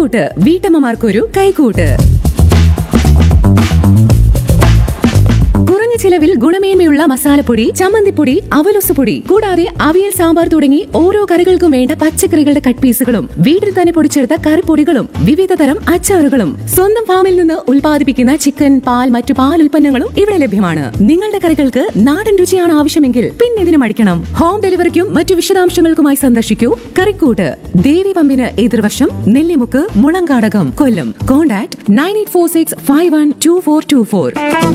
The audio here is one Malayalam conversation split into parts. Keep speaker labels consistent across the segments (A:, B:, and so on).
A: കറിക്കൂട്ട് വീട്ടമ്മമാർക്കൊരു കൈക്കൂട്ട് കുറഞ്ഞ ചിലവിൽ ഗുണമേന്മയുള്ള മസാലപ്പൊടി ചമ്മന്തിപ്പൊടി അവലൊസുപൊടി കൂടാതെ അവിയൽ സാമ്പാർ തുടങ്ങി ഓരോ കറികൾക്കും വേണ്ട പച്ചക്കറികളുടെ കട്ട് പീസുകളും വീട്ടിൽ തന്നെ പൊടിച്ചെടുത്ത കറിപ്പൊടികളും വിവിധ തരം അച്ചാറുകളും സ്വന്തം ഫാമിൽ നിന്ന് ഉൽപ്പാദിപ്പിക്കുന്ന ചിക്കൻ പാൽ മറ്റു പാൽ ഉൽപ്പന്നങ്ങളും ഇവിടെ ലഭ്യമാണ് നിങ്ങളുടെ കറികൾക്ക് നാടൻ രുചിയാണ് ആവശ്യമെങ്കിൽ പിന്നെ ഇതിന് മടിക്കണം ഹോം ഡെലിവറിക്കും മറ്റു വിശദാംശങ്ങൾക്കുമായി സന്ദർശിക്കൂ കറിക്കൂട്ട് ദേവി പമ്പിന് എതിർവശം Nellimukku Mulankadakam Kollam contact nine eight four six five one two four two four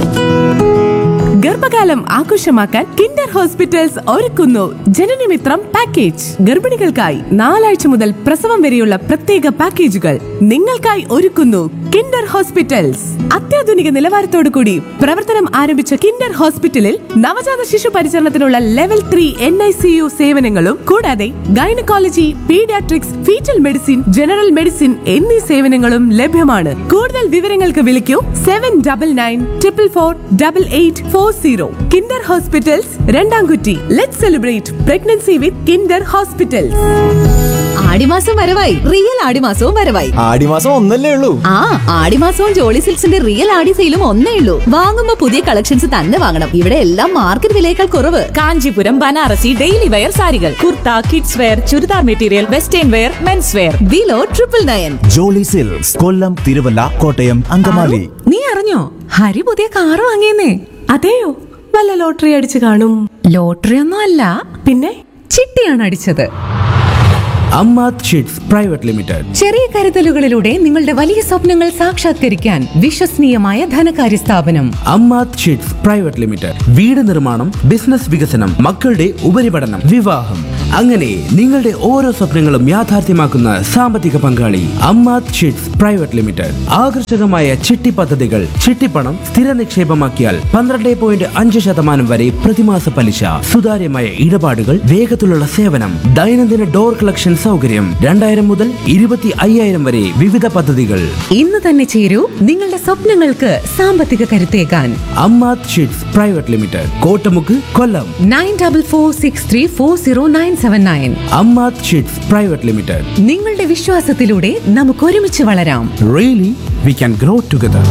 B: ഗർഭകാലം ആഘോഷമാക്കാൻ കിൻഡർ ഹോസ്പിറ്റൽസ് ഒരുക്കുന്നു ജനനമിത്രം പാക്കേജ് ഗർഭിണികൾക്കായി നാലാഴ്ച മുതൽ പ്രസവം വരെയുള്ള പ്രത്യേക പാക്കേജുകൾ നിങ്ങൾക്കായി ഒരുക്കുന്നു കിൻഡർ ഹോസ്പിറ്റൽസ് അത്യാധുനിക നിലവാരത്തോടു കൂടി പ്രവർത്തനം ആരംഭിച്ച കിൻഡർ ഹോസ്പിറ്റലിൽ നവജാത ശിശു പരിചരണത്തിനുള്ള level three N I C U സേവനങ്ങളും കൂടാതെ gynaecology paediatrics foetal medicine general medicine എന്നീ സേവനങ്ങളും ലഭ്യമാണ് കൂടുതൽ വിവരങ്ങൾക്ക് വിളിക്കൂ seven double nine triple four double eight four zero Kinder hospitals Randamkutty let celebrate pregnancy with Kinder hospitals
C: ആടിമാസം വരവായി റിയൽ ആടിമാസവും വരവായി
D: ആടിമാസം ഒന്നല്ലേ ഉള്ളൂ
C: ആ ആടിമാസവും ജോളി സിൽക്സിന്റെ റിയൽ ആടി സെയിലും ഒന്നേ ഉള്ളൂ വാങ്ങുമ്പോ പുതിയ കളക്ഷൻസ് തന്നെ വാങ്ങണം ഇവിടെ എല്ലാം മാർക്കറ്റ് വിലയേക്കാൾ കുറവ്
E: കാഞ്ചീപുരം ബനാറസി ഡെയിലി വെയർ സാരികൾ kurta kids wear churidar material western wear men's wear
C: below triple nine
D: Jolly Silks Kollam Thiruvalla Kottayam Angamaly
A: നീ അറിഞ്ഞോ ഹരി പുതിയ കാറ് വാങ്ങിയെന്നേ
B: അതെയോ വല്ല ലോട്ടറി അടിച്ചു കാണും
A: ലോട്ടറി ഒന്നും അല്ല
B: പിന്നെ
A: ചിട്ടിയാണ് അടിച്ചത്
F: അമ്മാത് ഷീറ്റ്സ് പ്രൈവറ്റ് ലിമിറ്റഡ്
A: ചെറിയ കരുതലുകളിലൂടെ നിങ്ങളുടെ വലിയ സ്വപ്നങ്ങൾ സാക്ഷാത്കരിക്കാൻ വിശ്വസനീയമായ ധനകാര്യ സ്ഥാപനം
F: അമ്മാത് ഷീറ്റ്സ് പ്രൈവറ്റ് ലിമിറ്റഡ് വീട് നിർമ്മാണം ബിസിനസ് വികസനം മക്കളുടെ ഉപരിപഠനം വിവാഹം അങ്ങനെ നിങ്ങളുടെ ഓരോ സ്വപ്നങ്ങളും യാഥാർത്ഥ്യമാക്കുന്ന സാമ്പത്തിക പങ്കാളി അമ്മാത് ഷീറ്റ്സ് പ്രൈവറ്റ് ലിമിറ്റഡ് ആകർഷകമായ ചിട്ടി പദ്ധതികൾ ചിട്ടിപ്പണം സ്ഥിര നിക്ഷേപമാക്കിയാൽ പന്ത്രണ്ട് പോയിന്റ് അഞ്ച് ശതമാനം വരെ പ്രതിമാസ പലിശ സുതാര്യമായ ഇടപാടുകൾ വേഗത്തിലുള്ള സേവനം ദൈനംദിന ഡോർ കളക്ഷൻ സൗകര്യം രണ്ടായിരം മുതൽ ഇരുപത്തി അയ്യായിരം വരെ വിവിധ പദ്ധതികൾ
A: ഇന്ന് തന്നെ ചേരൂ നിങ്ങളുടെ സ്വപ്നങ്ങൾക്ക് സാമ്പത്തിക കരുത്തേകാൻ
F: Ammath sheets private limited Kottamukku Kollam
A: nine double four six three four zero nine seven nine
F: Ammath sheets private limited
A: നിങ്ങളുടെ വിശ്വാസത്തിലൂടെ നമുക്ക് ഒരുമിച്ച് വളരാം
F: really we can grow together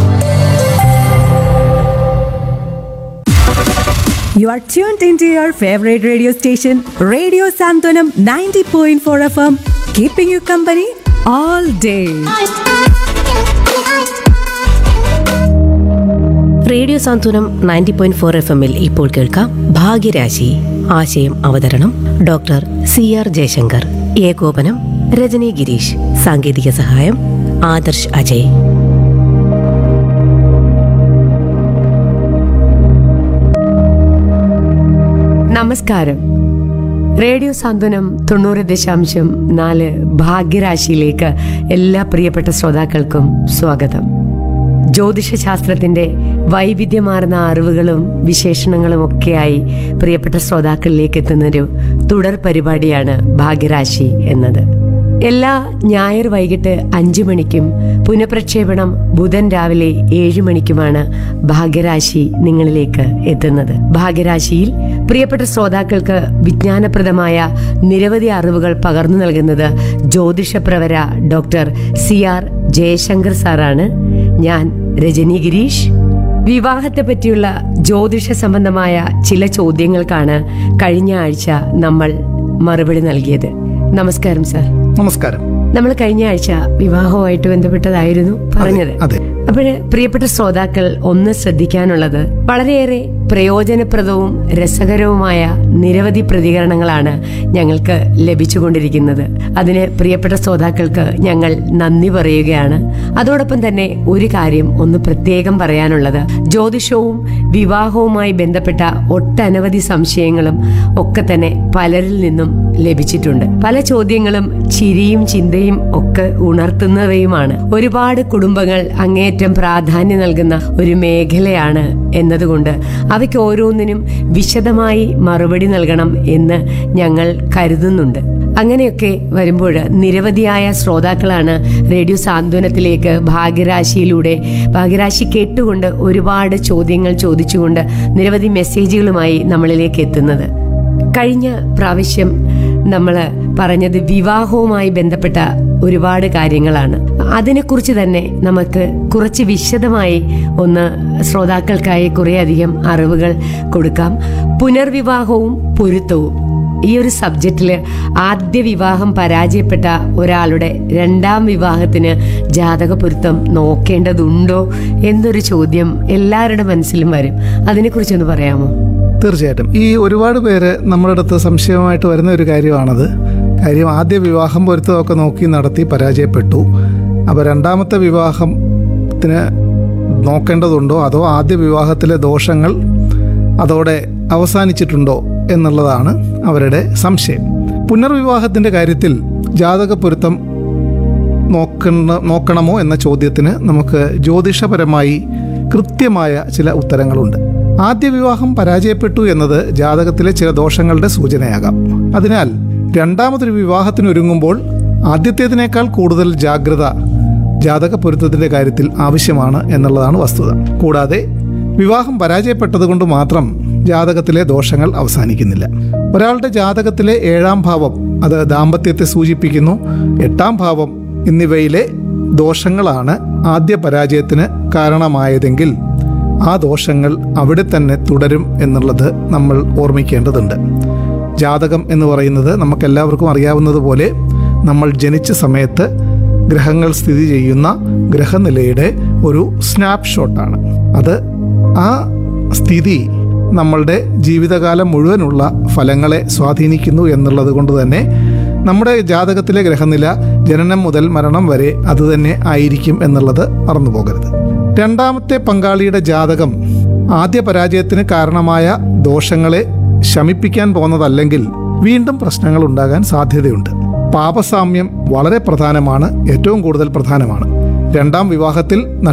B: You are tuned into your favorite radio station, Radio Santonam 90.4 FM, keeping you company all day.
G: Radio Santhwanam ninety point four F എമ്മിൽ ഇപ്പോൾ കേൾക്കാം ഭാഗ്യരാശി ആശയം അവതരണം ഡോക്ടർ സി ആർ ജയശങ്കർ ഏകോപനം രജനി ഗിരീഷ് സാങ്കേതിക സഹായം ആദർശ് അജയ്
H: നമസ്കാരം റേഡിയോ സാന്ത്വനം തൊണ്ണൂറ് ദശാംശം നാല് ഭാഗ്യരാശിയിലേക്ക് എല്ലാ പ്രിയപ്പെട്ട ശ്രോതാക്കൾക്കും സ്വാഗതം ജ്യോതിഷശാസ്ത്രത്തിന്റെ വൈവിധ്യമാർന്ന അറിവുകളും വിശേഷണങ്ങളും ഒക്കെയായി പ്രിയപ്പെട്ട ശ്രോതാക്കളിലേക്ക് എത്തുന്നൊരു തുടർ പരിപാടിയാണ് ഭാഗ്യരാശി എന്നത് എല്ലാ ഞായർ വൈകിട്ട് അഞ്ചു മണിക്കും പുനഃപ്രക്ഷേപണം ബുധൻ രാവിലെ ഏഴ് മണിക്കുമാണ് ഭാഗ്യരാശി നിങ്ങളിലേക്ക് എത്തുന്നത് ഭാഗ്യരാശിയിൽ പ്രിയപ്പെട്ട ശ്രോതാക്കൾക്ക് വിജ്ഞാനപ്രദമായ നിരവധി അറിവുകൾ പകർന്നു നൽകുന്നത് ജ്യോതിഷപ്രവര ഡോക്ടർ സി ആർ ജയശങ്കർ സാറാണ് ഞാൻ രജനി ഗിരീഷ് വിവാഹത്തെ പറ്റിയുള്ള ജ്യോതിഷ സംബന്ധമായ ചില ചോദ്യങ്ങൾക്കാണ് കഴിഞ്ഞ ആഴ്ച നമ്മൾ മറുപടി നൽകിയത് നമസ്കാരം സാർ
I: നമസ്കാരം
H: നമ്മൾ കഴിഞ്ഞ ആഴ്ച വിവാഹവുമായിട്ട് ബന്ധപ്പെട്ടതായിരുന്നു പറഞ്ഞത്
I: അതെ.
H: അപ്പോഴ് പ്രിയപ്പെട്ട ശ്രോതാക്കൾ ഒന്ന് ശ്രദ്ധിക്കാനുള്ളത് വളരെയേറെ പ്രയോജനപ്രദവും രസകരവുമായ നിരവധി പ്രതികരണങ്ങളാണ് ഞങ്ങൾക്ക് ലഭിച്ചുകൊണ്ടിരിക്കുന്നത് അതിന് പ്രിയപ്പെട്ട ശ്രോതാക്കൾക്ക് ഞങ്ങൾ നന്ദി പറയുകയാണ് അതോടൊപ്പം തന്നെ ഒരു കാര്യം ഒന്ന് പ്രത്യേകം പറയാനുള്ളത് ജ്യോതിഷവും വിവാഹവുമായി ബന്ധപ്പെട്ട ഒട്ടനവധി സംശയങ്ങളും ഒക്കെ തന്നെ പലരിൽ നിന്നും ലഭിച്ചിട്ടുണ്ട് പല ചോദ്യങ്ങളും ചിരിയും ചിന്തയും ഒക്കെ ഉണർത്തുന്നവയുമാണ് ഒരുപാട് കുടുംബങ്ങൾ അങ്ങേയറ്റം പ്രാധാന്യം നൽകുന്ന ഒരു മേഖലയാണ് എന്നതുകൊണ്ട് അവയ്ക്ക് ഓരോന്നിനും വിശദമായി മറുപടി നൽകണം എന്ന് ഞങ്ങൾ കരുതുന്നുണ്ട് അങ്ങനെയൊക്കെ വരുമ്പോൾ നിരവധിയായ ശ്രോതാക്കളാണ് റേഡിയോ സാന്ത്വനത്തിലേക്ക് ഭാഗ്യരാശിയിലൂടെ ഭാഗ്യരാശി കേട്ടുകൊണ്ട് ഒരുപാട് ചോദ്യങ്ങൾ ചോദിച്ചുകൊണ്ട് നിരവധി മെസ്സേജുകളുമായി നമ്മളിലേക്ക് എത്തുന്നത് കഴിഞ്ഞ പ്രാവശ്യം നമ്മൾ പറഞ്ഞത് വിവാഹവുമായി ബന്ധപ്പെട്ട ഒരുപാട് കാര്യങ്ങളാണ് അതിനെക്കുറിച്ച് തന്നെ നമുക്ക് കുറച്ച് വിശദമായി ഒന്ന് ശ്രോതാക്കൾക്കായി കുറേയധികം അറിവുകൾ കൊടുക്കാം പുനർവിവാഹവും പൊരുത്തവും ഈ ഒരു സബ്ജക്റ്റിൽ ആദ്യ വിവാഹം പരാജയപ്പെട്ട ഒരാളുടെ രണ്ടാം വിവാഹത്തിന് ജാതക പൊരുത്തം നോക്കേണ്ടതുണ്ടോ എന്നൊരു ചോദ്യം എല്ലാവരുടെ മനസ്സിലും വരും അതിനെക്കുറിച്ചൊന്ന് പറയാമോ
I: തീർച്ചയായിട്ടും ഈ ഒരുപാട് പേര് നമ്മുടെ അടുത്ത് സംശയമായിട്ട് വരുന്ന ഒരു കാര്യമാണത് കാര്യം ആദ്യ വിവാഹം പൊരുത്തമൊക്കെ നോക്കി നടത്തി പരാജയപ്പെട്ടു അപ്പോൾ രണ്ടാമത്തെ വിവാഹത്തിന് നോക്കേണ്ടതുണ്ടോ അതോ ആദ്യ വിവാഹത്തിലെ ദോഷങ്ങൾ അതോടെ അവസാനിച്ചിട്ടുണ്ടോ എന്നുള്ളതാണ് അവരുടെ സംശയം പുനർവിവാഹത്തിൻ്റെ കാര്യത്തിൽ ജാതക പൊരുത്തം നോക്കണ നോക്കണമോ എന്ന ചോദ്യത്തിന് നമുക്ക് ജ്യോതിഷപരമായി കൃത്യമായ ചില ഉത്തരങ്ങളുണ്ട് ആദ്യ വിവാഹം പരാജയപ്പെട്ടു എന്നത് ജാതകത്തിലെ ചില ദോഷങ്ങളുടെ സൂചനയാകാം അതിനാൽ രണ്ടാമതൊരു വിവാഹത്തിനൊരുങ്ങുമ്പോൾ ആദ്യത്തേതിനേക്കാൾ കൂടുതൽ ജാഗ്രത ജാതക പൊരുത്തത്തിന്റെ കാര്യത്തിൽ ആവശ്യമാണ് എന്നുള്ളതാണ് വസ്തുത കൂടാതെ വിവാഹം പരാജയപ്പെട്ടതുകൊണ്ട് മാത്രം ജാതകത്തിലെ ദോഷങ്ങൾ അവസാനിക്കുന്നില്ല ഒരാളുടെ ജാതകത്തിലെ ഏഴാം ഭാവം അത് ദാമ്പത്യത്തെ സൂചിപ്പിക്കുന്നു എട്ടാം ഭാവം എന്നിവയിലെ ദോഷങ്ങളാണ് ആദ്യ പരാജയത്തിന് കാരണമായതെങ്കിൽ ആ ദോഷങ്ങൾ അവിടെ തന്നെ തുടരും എന്നുള്ളത് നമ്മൾ ഓർമ്മിക്കേണ്ടതുണ്ട് ജാതകം എന്ന് പറയുന്നത് നമുക്കെല്ലാവർക്കും അറിയാവുന്നതുപോലെ നമ്മൾ ജനിച്ച സമയത്ത് ഗ്രഹങ്ങൾ സ്ഥിതി ചെയ്യുന്ന ഗ്രഹനിലയുടെ ഒരു സ്നാപ്ഷോട്ടാണ് അത് ആ സ്ഥിതി നമ്മളുടെ ജീവിതകാലം മുഴുവനുള്ള ഫലങ്ങളെ സ്വാധീനിക്കുന്നു എന്നുള്ളത് കൊണ്ട് തന്നെ നമ്മുടെ ജാതകത്തിലെ ഗ്രഹനില ജനനം മുതൽ മരണം വരെ അതുതന്നെ ആയിരിക്കും എന്നുള്ളത് മറന്നു പോകരുത് രണ്ടാമത്തെ പങ്കാളിയുടെ ജാതകം ആദ്യ പരാജയത്തിന് കാരണമായ ദോഷങ്ങളെ ശമിപ്പിക്കാൻ പോകുന്നതല്ലെങ്കിൽ വീണ്ടും പ്രശ്നങ്ങൾ ഉണ്ടാകാൻ സാധ്യതയുണ്ട് പാപസാമ്യം വളരെ പ്രധാനമാണ് ഏറ്റവും കൂടുതൽ പ്രധാനമാണ് രണ്ടാം വിവാഹത്തിൽ